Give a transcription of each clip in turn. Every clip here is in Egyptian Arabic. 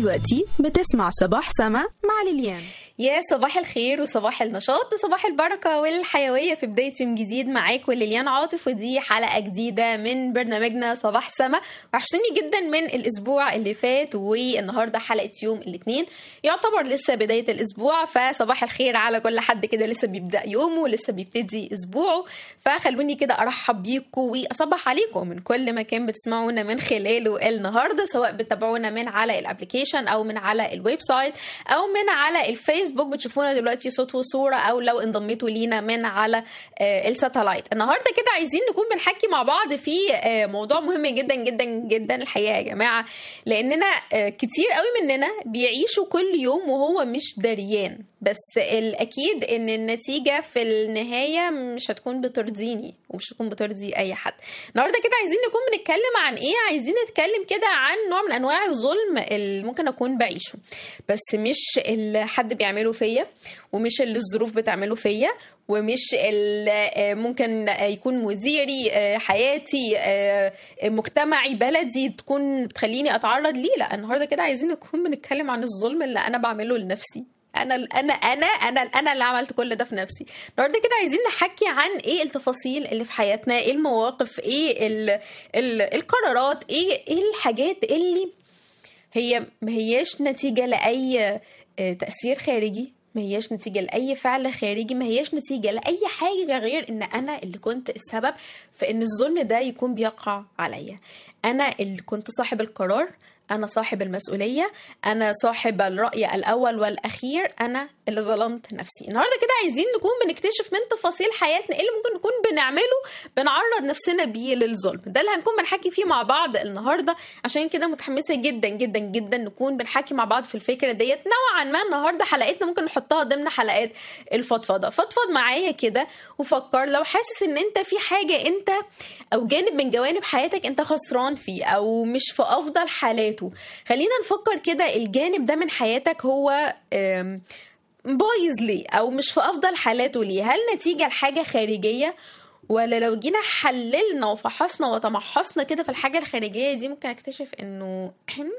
دلوقتي بتسمع صباح سما مع ليليان يا صباح الخير وصباح النشاط وصباح البركة والحيوية في بداية يوم جديد معاكم ليليان عاطف ودي حلقة جديدة من برنامجنا صباح سما وحشتني جدا من الأسبوع اللي فات والنهاردة حلقة يوم الاثنين يعتبر لسه بداية الأسبوع فصباح الخير على كل حد كده لسه بيبدأ يومه ولسه بيبتدي أسبوعه فخلوني كده أرحب بيكم وأصبح عليكم من كل مكان بتسمعونا من خلاله النهاردة سواء بتتابعونا من على الابلكيشن أو من على الويب سايت أو من على الفيسبوك فيسبوك بتشوفونا دلوقتي صوت وصوره او لو انضميتوا لينا من على الساتلايت النهارده كده عايزين نكون بنحكي مع بعض في موضوع مهم جدا جدا جدا الحقيقه يا جماعه لاننا كتير قوي مننا بيعيشوا كل يوم وهو مش دريان بس الاكيد ان النتيجه في النهايه مش هتكون بترضيني ومش هتكون بترضي اي حد النهارده كده عايزين نكون بنتكلم عن ايه عايزين نتكلم كده عن نوع من انواع الظلم اللي ممكن اكون بعيشه بس مش اللي حد بيعمله فيا ومش اللي الظروف بتعمله فيا ومش اللي ممكن يكون مديري حياتي مجتمعي بلدي تكون بتخليني اتعرض ليه لا النهارده كده عايزين نكون بنتكلم عن الظلم اللي انا بعمله لنفسي انا انا انا انا انا اللي عملت كل ده في نفسي النهارده كده عايزين نحكي عن ايه التفاصيل اللي في حياتنا ايه المواقف ايه ال ال القرارات ايه ايه الحاجات اللي هي ما هياش نتيجه لاي تاثير خارجي ما هياش نتيجة لأي فعل خارجي ما هياش نتيجة لأي حاجة غير إن أنا اللي كنت السبب في إن الظلم ده يكون بيقع عليا أنا اللي كنت صاحب القرار أنا صاحب المسؤولية أنا صاحب الرأي الأول والأخير أنا اللي ظلمت نفسي النهاردة كده عايزين نكون بنكتشف من تفاصيل حياتنا إيه اللي ممكن نكون بنعمله بنعرض نفسنا بيه للظلم ده اللي هنكون بنحكي فيه مع بعض النهاردة عشان كده متحمسة جدا جدا جدا نكون بنحكي مع بعض في الفكرة ديت نوعا ما النهاردة حلقتنا ممكن نحطها ضمن حلقات الفضفضة فضفض معايا كده وفكر لو حاسس ان انت في حاجة انت او جانب من جوانب حياتك انت خسران فيه او مش في افضل حالاته حياته خلينا نفكر كده الجانب ده من حياتك هو بايظ ليه او مش في افضل حالاته ليه هل نتيجه لحاجه خارجيه ولا لو جينا حللنا وفحصنا وتمحصنا كده في الحاجه الخارجيه دي ممكن اكتشف انه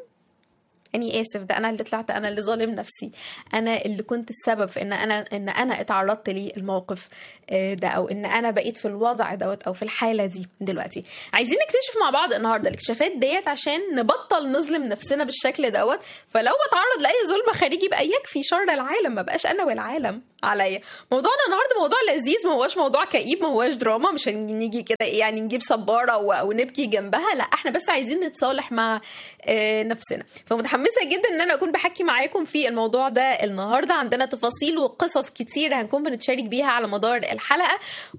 اني اسف ده انا اللي طلعت انا اللي ظالم نفسي انا اللي كنت السبب في ان انا ان انا اتعرضت للموقف ده او ان انا بقيت في الوضع دوت او في الحاله دي دلوقتي عايزين نكتشف مع بعض النهارده الاكتشافات ديت عشان نبطل نظلم نفسنا بالشكل دوت فلو بتعرض لاي ظلم خارجي بقى يكفي شر العالم ما بقاش انا والعالم عليا موضوعنا النهارده موضوع لذيذ ما هوش موضوع كئيب ما هوش دراما مش هنيجي كده يعني نجيب صباره ونبكي جنبها لا احنا بس عايزين نتصالح مع نفسنا فمتحمسه جدا ان انا اكون بحكي معاكم في الموضوع ده النهارده عندنا تفاصيل وقصص كتير هنكون بنتشارك بيها على مدار الحلقه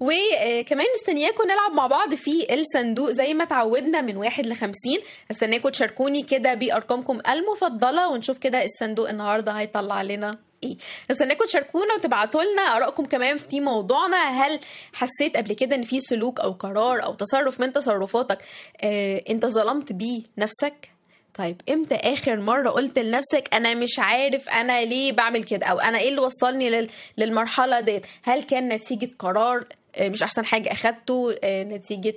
وكمان مستنياكم نلعب مع بعض في الصندوق زي ما تعودنا من واحد ل 50 استناكم تشاركوني كده بارقامكم المفضله ونشوف كده الصندوق النهارده هيطلع لنا ايه استناكم تشاركونا وتبعتوا لنا ارائكم كمان في موضوعنا هل حسيت قبل كده ان في سلوك او قرار او تصرف من تصرفاتك آه انت ظلمت بيه نفسك طيب امتى اخر مره قلت لنفسك انا مش عارف انا ليه بعمل كده او انا ايه اللي وصلني لل... للمرحله ديت هل كان نتيجه قرار مش احسن حاجه اخدته نتيجه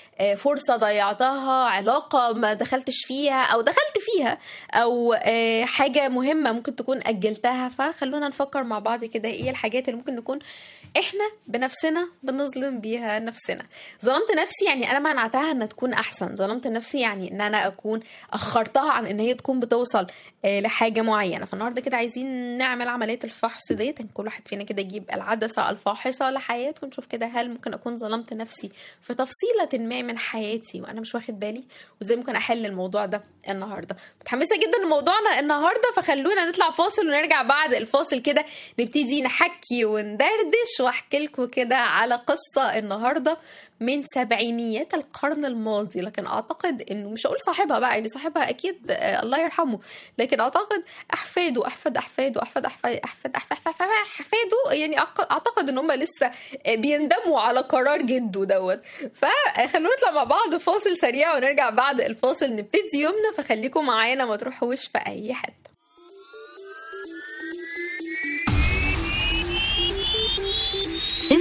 فرصه ضيعتها علاقه ما دخلتش فيها او دخلت فيها او حاجه مهمه ممكن تكون اجلتها فخلونا نفكر مع بعض كده ايه الحاجات اللي ممكن نكون احنا بنفسنا بنظلم بيها نفسنا ظلمت نفسي يعني انا منعتها انها تكون احسن ظلمت نفسي يعني ان انا اكون اخرتها عن ان هي تكون بتوصل لحاجه معينه فالنهارده كده عايزين نعمل عمليه الفحص ديت كل واحد فينا كده يجيب العدسه الفاحصه لحياته ونشوف كده هل ممكن اكون ظلمت نفسي في تفصيله ما من حياتي وانا مش واخد بالي وازاي ممكن احل الموضوع ده النهارده متحمسه جدا لموضوعنا النهارده فخلونا نطلع فاصل ونرجع بعد الفاصل كده نبتدي نحكي وندردش واحكي لكم كده على قصه النهارده من سبعينيات القرن الماضي لكن اعتقد انه مش هقول صاحبها بقى يعني صاحبها اكيد الله يرحمه لكن اعتقد احفاده احفاد احفاده احفاد احفاد احفاد احفاد احفاده يعني اعتقد ان هم لسه بيندموا على قرار جده دوت فخلونا نطلع مع بعض فاصل سريع ونرجع بعد الفاصل نبتدي يومنا فخليكم معانا ما تروحوش في اي حته